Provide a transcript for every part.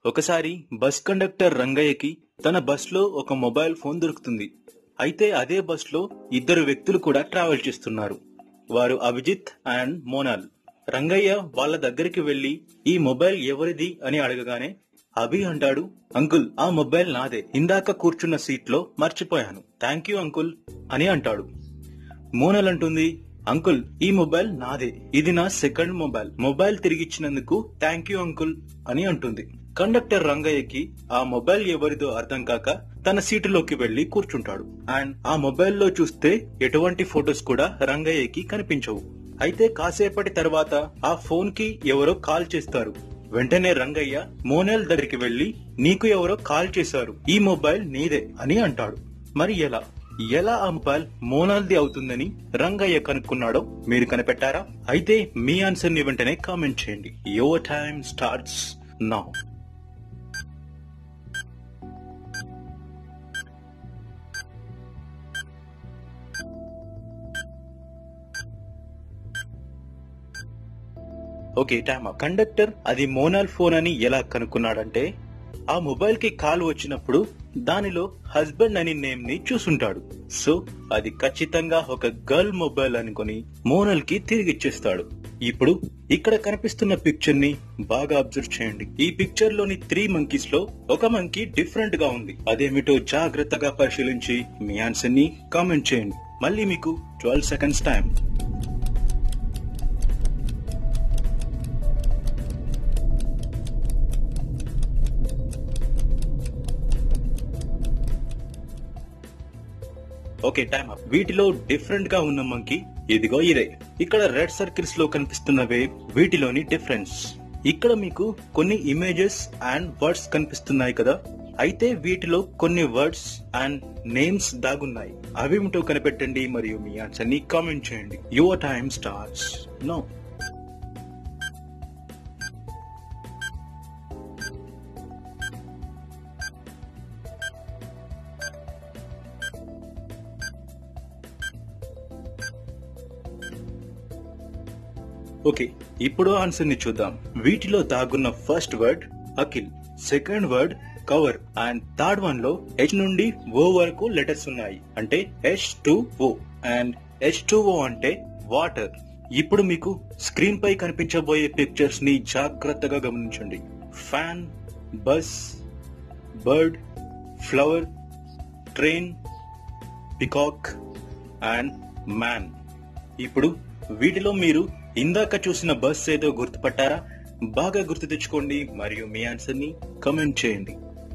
ఒకసారి bus conductor రంగయ్యకి తన బస్లో ఒక మొబైల్ ఫోన్ దొరుకుతుంది అయితే అదే బస్లో ఇద్దరు వ్యక్తులు కూడా ట్రావెల్ చేస్తున్నారు వారు అభిజిత్ అండ్ మోనాల్ రంగయ్య వాళ్ళ దగ్గరికి వెళ్లి ఈ మొబైల్ ఎవరిది అని అడగగానే అభి అంటాడు అంకుల్ ఆ మొబైల్ నాదే ఇందాక కూర్చున్న సీట్ లో మర్చిపోయాను థ్యాంక్ యూ అంకుల్ అని అంటాడు మోనల్ అంటుంది అంకుల్ ఈ మొబైల్ నాదే ఇది నా సెకండ్ మొబైల్ మొబైల్ తిరిగిచ్చినందుకు థ్యాంక్ యూ అంకుల్ అని అంటుంది కండక్టర్ రంగయ్యకి ఆ మొబైల్ ఎవరిదో అర్థం కాక తన సీటులోకి వెళ్లి కూర్చుంటాడు అండ్ ఆ మొబైల్లో చూస్తే ఎటువంటి ఫొటోస్ కూడా రంగయ్యకి కనిపించవు అయితే కాసేపటి తర్వాత ఆ ఫోన్ కి ఎవరో కాల్ చేస్తారు వెంటనే రంగయ్య మోనల్ దగ్గరికి వెళ్లి నీకు ఎవరో కాల్ చేశారు ఈ మొబైల్ నీదే అని అంటాడు మరి ఎలా ఎలా ఆ మొబైల్ మోనాల్ది అవుతుందని రంగయ్య కనుక్కున్నాడో మీరు కనిపెట్టారా అయితే మీ ఆన్సర్ ని వెంటనే కామెంట్ చేయండి your time starts now okay time conductor అది మోనాల్ ఫోన్ అని ఎలా కనుక్కున్నాడంటే ఆ మొబైల్ కి కాల్ వచ్చినప్పుడు దానిలో హస్బెండ్ అని నేమ్ ని చూసుంటాడు సో అది ఖచ్చితంగా ఒక గర్ల్ మొబైల్ అనుకుని మోనల్ కి తిరిగిచ్చేస్తాడు ఇప్పుడు ఇక్కడ కనిపిస్తున్న పిక్చర్ ని బాగా అబ్జర్వ్ చేయండి ఈ పిక్చర్ లోని త్రీ మంకీస్ లో ఒక మంకీ డిఫరెంట్ గా ఉంది అదేమిటో జాగ్రత్తగా పరిశీలించి మీ ఆన్సర్ ని కామెంట్ చేయండి మళ్ళీ మీకు twelve seconds time okay time up వీటిలో డిఫరెంట్ గా ఉన్న మంకీ ఇదిగో ఇదే ఇక్కడ రెడ్ సర్కిల్స్ లో కనిపిస్తున్నవే వీటిలోని డిఫరెన్స్ ఇక్కడ మీకు కొన్ని ఇమేజెస్ అండ్ వర్డ్స్ కనిపిస్తున్నాయి కదా అయితే వీటిలో కొన్ని వర్డ్స్ అండ్ నేమ్స్ దాగున్నాయి అవేమిటో కనిపెట్టండి మరియు మీ ఆన్సర్ ని కామెంట్ చేయండి your time starts now okay ఇప్పుడు ఆన్సర్ ని చూద్దాం వీటిలో దాగున్న first word Akhil second word cover and third one లో హెచ్ నుండి ఓ వరకు లెటర్స్ ఉన్నాయి అంటే H to O and H to O అంటే వాటర్ ఇప్పుడు మీకు స్క్రీన్ పై కనిపించబోయే పిక్చర్స్ ని జాగ్రత్తగా గమనించండి fan bus bird flower train peacock and man ఇప్పుడు వీటిలో మీరు ఇందాక చూసిన బస్ ఏదో గుర్తుపట్టారా బాగా గుర్తు తెచ్చుకోండి మరియు మీ ఆన్సర్ ని కమెంట్ చేయండి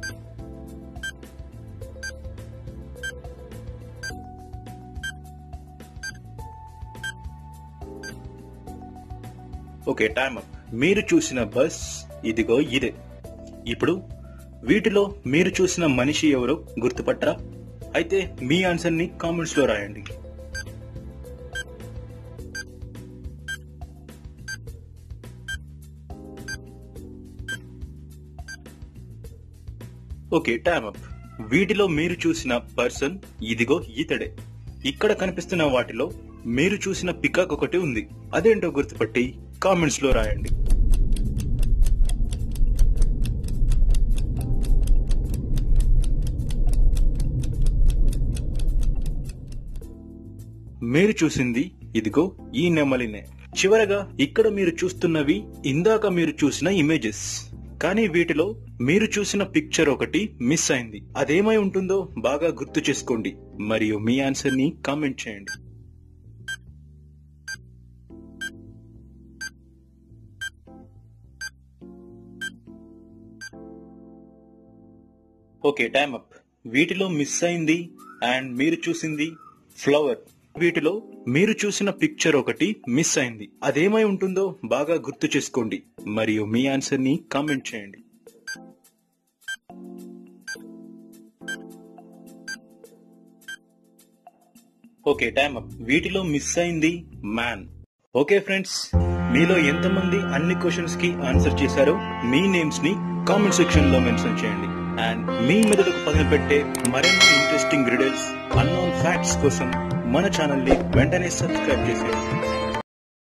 ఓకే టైమ్ అప్ మీరు చూసిన బస్ ఇదిగో ఇదే ఇప్పుడు వీటిలో మీరు చూసిన మనిషి ఎవరో గుర్తుపట్టరా అయితే మీ ఆన్సర్ ని కామెంట్స్ లో రాయండి ఓకే టైమ్ అప్ వీటిలో మీరు చూసిన పర్సన్ ఇదిగో ఇతడే ఇక్కడ కనిపిస్తున్న వాటిలో మీరు చూసిన పికాక్ ఒకటి ఉంది అదేంటో గుర్తుపట్టి కామెంట్స్ లో రాయండి మీరు చూసింది ఇదిగో ఈ నెమలినే చివరగా ఇక్కడ మీరు చూస్తున్నవి ఇందాక మీరు చూసిన ఇమేజెస్ కానీ వీటిలో మీరు చూసిన పిక్చర్ ఒకటి మిస్ అయింది అదేమై ఉంటుందో బాగా గుర్తు చేసుకోండి మరియు మీ ఆన్సర్ ని కామెంట్ చేయండి ఓకే టైమ్ అప్ వీటిలో మిస్ అయింది అండ్ మీరు చూసింది ఫ్లవర్ వీటిలో మీరు చూసిన పిక్చర్ ఒకటి మిస్ అయింది అదేమై ఉంటుందో బాగా గుర్తు చేసుకోండి మరియు మీ ఆన్సర్ ని కామెంట్ చేయండి ఓకే టైమ్ అప్ వీటిలో మిస్ అయింది మ్యాన్ ఓకే ఫ్రెండ్స్ మీలో ఎంతమంది అన్ని క్వశ్చన్స్ కి ఆన్సర్ చేశారో మీ నేమ్స్ ని కామెంట్ సెక్షన్ లో మెన్షన్ చేయండి అండ్ మీ మెదడుకు పదులు పెట్టే మరిన్ని ఇంట్రెస్టింగ్ రిడల్స్ అన్నోన్ ఫ్యాక్ట్స్ కోసం మన ఛానల్ ని వెంటనే సబ్స్క్రైబ్ చేసేయండి